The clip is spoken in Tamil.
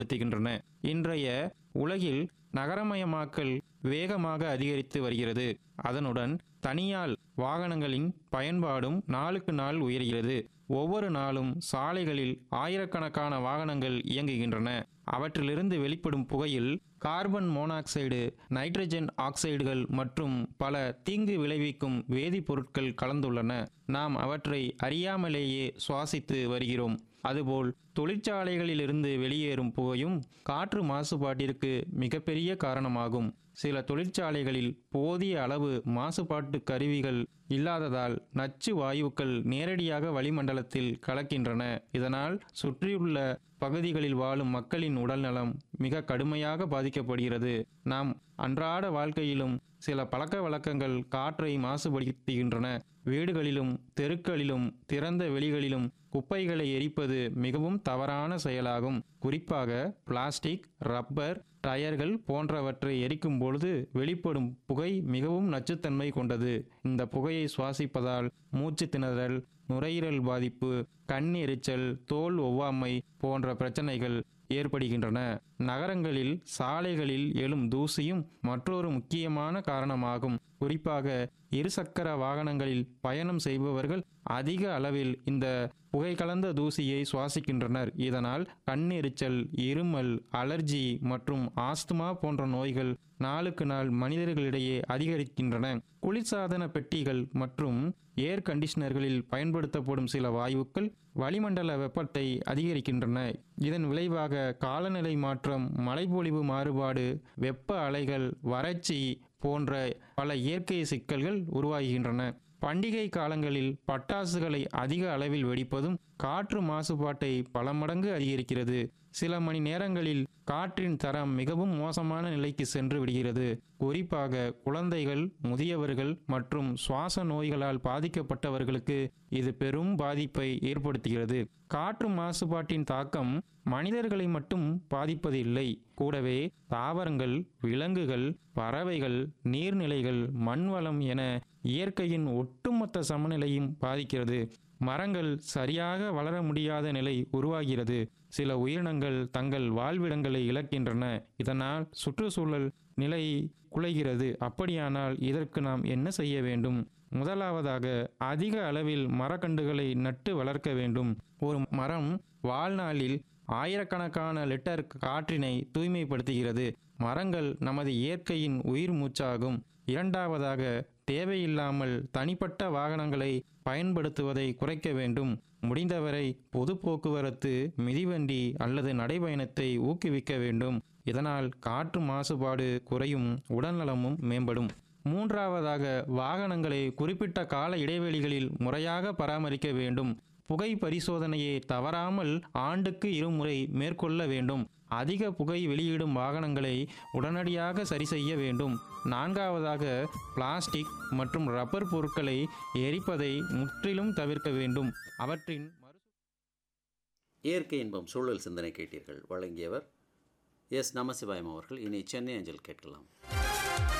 ஏற்படுத்துகின்றன இன்றைய உலகில் நகரமயமாக்கல் வேகமாக அதிகரித்து வருகிறது அதனுடன் தனியால் வாகனங்களின் பயன்பாடும் நாளுக்கு நாள் உயர்கிறது ஒவ்வொரு நாளும் சாலைகளில் ஆயிரக்கணக்கான வாகனங்கள் இயங்குகின்றன அவற்றிலிருந்து வெளிப்படும் புகையில் கார்பன் மோனாக்சைடு நைட்ரஜன் ஆக்சைடுகள் மற்றும் பல தீங்கு விளைவிக்கும் வேதிப்பொருட்கள் கலந்துள்ளன நாம் அவற்றை அறியாமலேயே சுவாசித்து வருகிறோம் அதுபோல் தொழிற்சாலைகளிலிருந்து வெளியேறும் புகையும் காற்று மாசுபாட்டிற்கு மிகப்பெரிய காரணமாகும் சில தொழிற்சாலைகளில் போதிய அளவு மாசுபாட்டு கருவிகள் இல்லாததால் நச்சு வாயுக்கள் நேரடியாக வளிமண்டலத்தில் கலக்கின்றன இதனால் சுற்றியுள்ள பகுதிகளில் வாழும் மக்களின் உடல்நலம் மிக கடுமையாக பாதிக்கப்படுகிறது நாம் அன்றாட வாழ்க்கையிலும் சில பழக்க வழக்கங்கள் காற்றை மாசுபடுத்துகின்றன வீடுகளிலும் தெருக்களிலும் திறந்த வெளிகளிலும் குப்பைகளை எரிப்பது மிகவும் தவறான செயலாகும் குறிப்பாக பிளாஸ்டிக் ரப்பர் டயர்கள் போன்றவற்றை எரிக்கும் பொழுது வெளிப்படும் புகை மிகவும் நச்சுத்தன்மை கொண்டது இந்த புகையை சுவாசிப்பதால் மூச்சு திணறல் நுரையீரல் பாதிப்பு கண் எரிச்சல் தோல் ஒவ்வாமை போன்ற பிரச்சனைகள் ஏற்படுகின்றன நகரங்களில் சாலைகளில் எழும் தூசியும் மற்றொரு முக்கியமான காரணமாகும் குறிப்பாக இருசக்கர வாகனங்களில் பயணம் செய்பவர்கள் அதிக அளவில் இந்த புகை கலந்த தூசியை சுவாசிக்கின்றனர் இதனால் கண்ணெரிச்சல் இருமல் அலர்ஜி மற்றும் ஆஸ்துமா போன்ற நோய்கள் நாளுக்கு நாள் மனிதர்களிடையே அதிகரிக்கின்றன குளிர்சாதன பெட்டிகள் மற்றும் ஏர் கண்டிஷனர்களில் பயன்படுத்தப்படும் சில வாயுக்கள் வளிமண்டல வெப்பத்தை அதிகரிக்கின்றன இதன் விளைவாக காலநிலை மாற்றம் மழைப்பொழிவு மாறுபாடு வெப்ப அலைகள் வறட்சி போன்ற பல இயற்கை சிக்கல்கள் உருவாகின்றன பண்டிகை காலங்களில் பட்டாசுகளை அதிக அளவில் வெடிப்பதும் காற்று மாசுபாட்டை பல மடங்கு அதிகரிக்கிறது சில மணி நேரங்களில் காற்றின் தரம் மிகவும் மோசமான நிலைக்கு சென்று விடுகிறது குறிப்பாக குழந்தைகள் முதியவர்கள் மற்றும் சுவாச நோய்களால் பாதிக்கப்பட்டவர்களுக்கு இது பெரும் பாதிப்பை ஏற்படுத்துகிறது காற்று மாசுபாட்டின் தாக்கம் மனிதர்களை மட்டும் பாதிப்பதில்லை கூடவே தாவரங்கள் விலங்குகள் பறவைகள் நீர்நிலைகள் மண்வளம் என இயற்கையின் ஒட்டுமொத்த சமநிலையும் பாதிக்கிறது மரங்கள் சரியாக வளர முடியாத நிலை உருவாகிறது சில உயிரினங்கள் தங்கள் வாழ்விடங்களை இழக்கின்றன இதனால் சுற்றுச்சூழல் நிலை குலைகிறது அப்படியானால் இதற்கு நாம் என்ன செய்ய வேண்டும் முதலாவதாக அதிக அளவில் மரக்கன்றுகளை நட்டு வளர்க்க வேண்டும் ஒரு மரம் வாழ்நாளில் ஆயிரக்கணக்கான லிட்டர் காற்றினை தூய்மைப்படுத்துகிறது மரங்கள் நமது இயற்கையின் உயிர் மூச்சாகும் இரண்டாவதாக தேவையில்லாமல் தனிப்பட்ட வாகனங்களை பயன்படுத்துவதை குறைக்க வேண்டும் முடிந்தவரை பொது போக்குவரத்து மிதிவண்டி அல்லது நடைபயணத்தை ஊக்குவிக்க வேண்டும் இதனால் காற்று மாசுபாடு குறையும் உடல்நலமும் மேம்படும் மூன்றாவதாக வாகனங்களை குறிப்பிட்ட கால இடைவெளிகளில் முறையாக பராமரிக்க வேண்டும் புகை பரிசோதனையை தவறாமல் ஆண்டுக்கு இருமுறை மேற்கொள்ள வேண்டும் அதிக புகை வெளியிடும் வாகனங்களை உடனடியாக சரி செய்ய வேண்டும் நான்காவதாக பிளாஸ்டிக் மற்றும் ரப்பர் பொருட்களை எரிப்பதை முற்றிலும் தவிர்க்க வேண்டும் அவற்றின் மறு இயற்கை இன்பம் சூழல் சிந்தனை கேட்டீர்கள் வழங்கியவர் எஸ் நமசிவாயம் அவர்கள் இனி சென்னை அஞ்சல் கேட்கலாம்